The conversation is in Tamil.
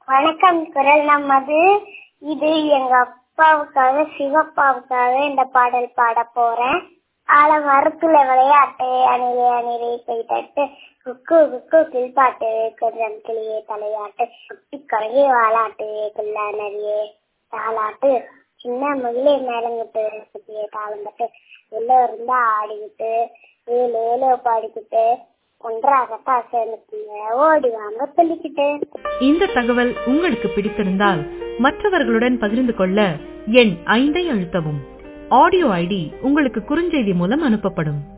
வணக்கம் குரல் நமது இது எங்க அப்பாவுக்காக சிவப்பாவுக்காக இந்த பாடல் பாட போறேன் ஆல மரத்துல விளையாட்டு அணிலே அணிலே கைதட்டு குக்கு குக்கு கில்பாட்டு குதிரம் கிளியே தலையாட்டு குட்டி குறையே வாலாட்டு குல்லா நரியே தாளாட்டு சின்ன முகிலே மேலங்கிட்டு குட்டியே தாளம்பட்டு உள்ள இருந்தா ஆடிக்கிட்டு ஏழு ஏழு பாடிக்கிட்டு ஒன்றாகத்தான் சேர்ந்துக்குங்க ஓடி வாங்க சொல்லிக்கிட்டு இந்த தகவல் உங்களுக்கு பிடித்திருந்தால் மற்றவர்களுடன் பகிர்ந்து கொள்ள எண் ஐந்தை அழுத்தவும் ஆடியோ ஐடி உங்களுக்கு குறுஞ்செய்தி மூலம் அனுப்பப்படும்